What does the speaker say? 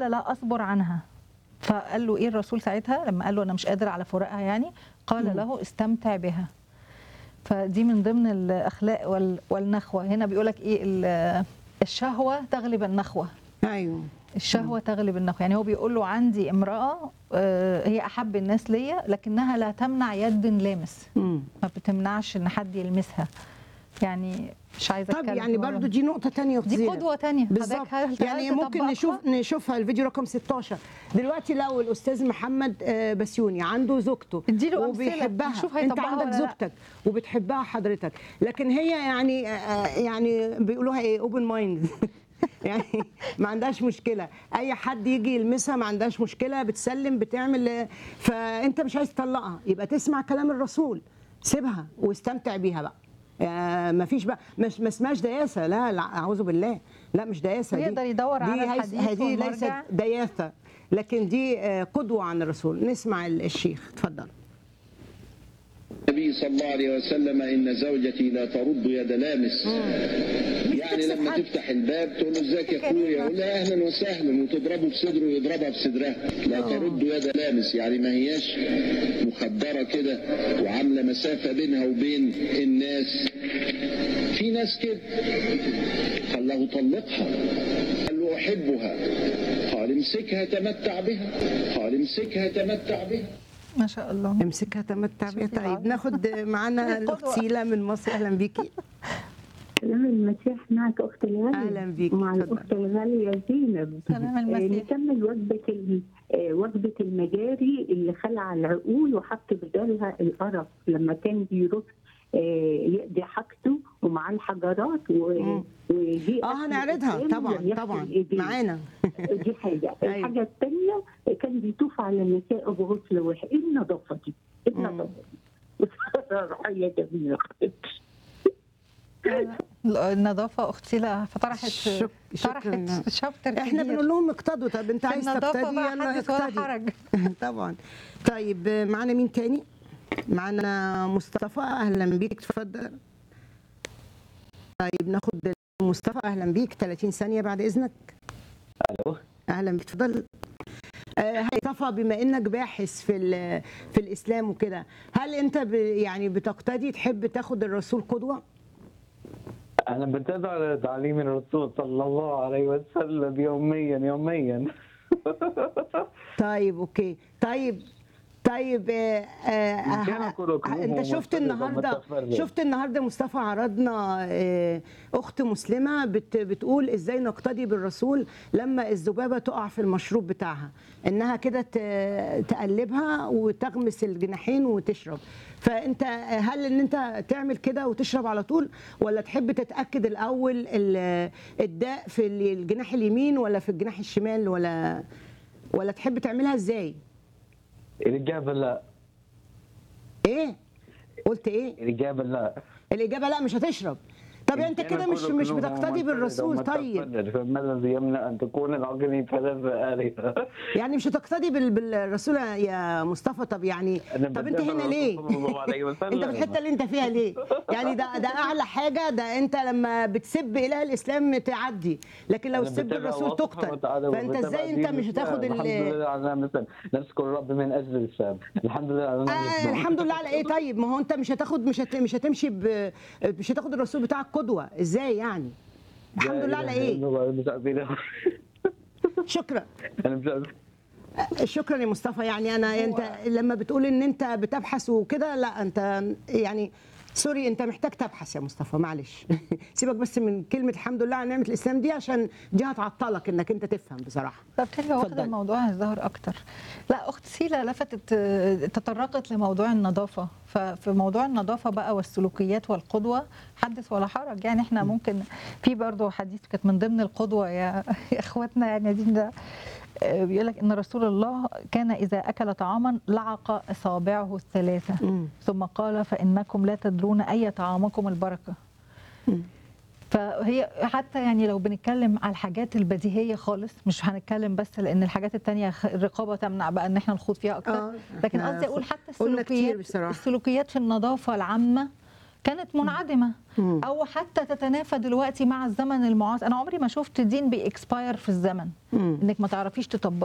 قال لا اصبر عنها فقال له ايه الرسول ساعتها لما قال له انا مش قادر على فراقها يعني قال له استمتع بها فدي من ضمن الاخلاق وال- والنخوه هنا بيقول لك ايه ال- الشهوه تغلب النخوه ايوه الشهوه تغلب النخوه يعني هو بيقول له عندي امراه آه، هي احب الناس ليا لكنها لا تمنع يد لامس مم. ما بتمنعش ان حد يلمسها يعني مش عايزه طب اتكلم يعني في الموضوع برضو ده. دي نقطة تانية دي وتزيد. قدوه تانية بالظبط حضرتك هل- هل يعني ممكن تطبقها؟ نشوف نشوفها الفيديو رقم 16 دلوقتي لو الاستاذ محمد آه، بسيوني عنده زوجته اديله أمثلة، وبيحبها نشوف انت هيطبقها عندك ولا لا. زوجتك وبتحبها حضرتك لكن هي يعني آه، يعني بيقولوها ايه اوبن مايند يعني ما عندهاش مشكله اي حد يجي يلمسها ما عندهاش مشكله بتسلم بتعمل آه، فانت مش عايز تطلقها يبقى تسمع كلام الرسول سيبها واستمتع بيها بقى آه، ما فيش بقى مش ما اسمهاش دياسه لا لا اعوذ بالله لا مش دياسه دي ويقدر يدور دي على هيس- الحديث هذه ليست والمرجع. دياثه لكن دي آه، قدوه عن الرسول نسمع ال- الشيخ اتفضل النبي صلى الله عليه وسلم ان زوجتي لا ترد يد لامس يعني تكسب لما حد. تفتح الباب تقول له ازيك يا اخويا يقول لها اهلا وسهلا وتضربه بصدره ويضربها بصدرها لا ترد يد لامس يعني ما هياش مخدره كده وعامله مسافه بينها وبين الناس في ناس كده قال له طلقها قال له احبها قال امسكها تمتع بها قال امسكها تمتع بها ما شاء الله امسكها تمتع بيها شوفي طيب العظمة. ناخد معانا الاخت القدوة. سيلا من مصر اهلا بيكي سلام المسيح معك أخت الغالية أهلا بيك. مع اتفضل. الأخت الغالية زينب سلام آه، المسيح نكمل وجبة ال- آه، وجبة المجاري اللي خلع العقول وحط بدالها القرف لما كان بيروح آه، يقضي حاجته ومعاه الحجرات و- مم. ويجي اه أكل هنعرضها قدامه طبعا يغسل طبعا إيديه. معانا دي حاجة أيوة. الحاجة الثانية كان بيطوف على النساء بغسل واحد ايه النظافة دي؟ ايه مم. النظافة دي؟ روحية جميلة النظافه اختي لا فطرحت شك- شكراً. طرحت شابتر احنا كبير. بنقول لهم اقتدوا طب انت في عايز النظافة تقتدي بقى يلا حدث ولا اقتدي حرج. طبعا طيب آه، معانا مين تاني معانا مصطفى اهلا بيك اتفضل طيب ناخد مصطفى اهلا بيك 30 ثانيه بعد اذنك الو اهلا بيك اتفضل آه، هاي مصطفى بما انك باحث في ال- في الاسلام وكده هل انت ب يعني بتقتدي تحب تاخد الرسول قدوه انا بتابع تعليم الرسول صلى الله عليه وسلم يوميا يوميا طيب اوكي طيب طيب آه آه إن كان آه كلكم انت شفت متفق النهارده ومتفرق. شفت النهارده مصطفى عرضنا آه اخت مسلمه بت بتقول ازاي نقتدي بالرسول لما الذبابه تقع في المشروب بتاعها انها كده ت- تقلبها وتغمس الجناحين وتشرب فانت هل ان انت تعمل كده وتشرب على طول ولا تحب تتاكد الاول ال- الداء في الجناح اليمين ولا في الجناح الشمال ولا ولا تحب تعملها ازاي الاجابه لا ايه قلت ايه الاجابه لا الاجابه لا مش هتشرب طب انت إن كده كان مش كل مش قلوب بتقتدي ممتلئة بالرسول طيب ومتفرد، فما الذي يمنع ان تكون العقل ثلاثه الهه يعني مش هتقتدي بال- بالرسول يا مصطفى طب يعني أنا طب انت بتابع هنا ليه الرسول صلى الله عليه وسلم. انت في الحته اللي انت فيها ليه يعني ده ده اعلى حاجه ده انت لما بتسب اله الاسلام تعدي لكن لو أنا تسب بتابع الرسول الله تقتل سبحانه وتعالى فانت وبتابع ازاي دين انت مش الإسلام. هتاخد الحمد ال لله على مثلا نشكر الرب من اجل الاسلام الحمد لله على نعمة آه الإسلام. الحمد لله على ايه طيب ما هو انت مش هتاخد مش هت مش هتمشي ب مش هتاخد الرسول بتاعك قدوه ازاي يعني الحمد لا لله على إله ايه إلا الله، مش عارف إيه. شكرا انا مش عارف شكرا يا مصطفى يعني انا انت لما بتقول ان انت بتبحث وكده لا انت يعني سوري انت محتاج تبحث يا مصطفى معلش سيبك بس من كلمه الحمد لله على نعمه الاسلام دي عشان دي هتعطلك انك انت تفهم بصراحه فبالتالي هو واخد اتفضلي. الموضوع الظاهر اكتر لا اخت سيلا لفتت تطرقت لموضوع النظافه ففي موضوع النظافه بقى والسلوكيات والقدوه حدث ولا حرج يعني احنا ممكن في برضه حديث كانت من ضمن القدوه يا يا اخواتنا يعني دين ده بيقول لك ان رسول الله كان اذا اكل طعاما لعق اصابعه الثلاثه مم. ثم قال فانكم لا تدرون اي طعامكم البركه مم. فهي حتى يعني لو بنتكلم على الحاجات البديهيه خالص مش هنتكلم بس لان الحاجات التانية خ- الرقابه تمنع بقى ان احنا نخوض فيها اكتر آه، لكن إحنا قصدي اقول حتى قلنا كتير السلوكيات بصراحة. السلوكيات في النظافه العامه كانت منعدمه مم. او حتى تتنافى دلوقتي مع الزمن المعاصر انا عمري ما شفت دين بيكسباير في الزمن مم. انك ما تعرفيش تطبقي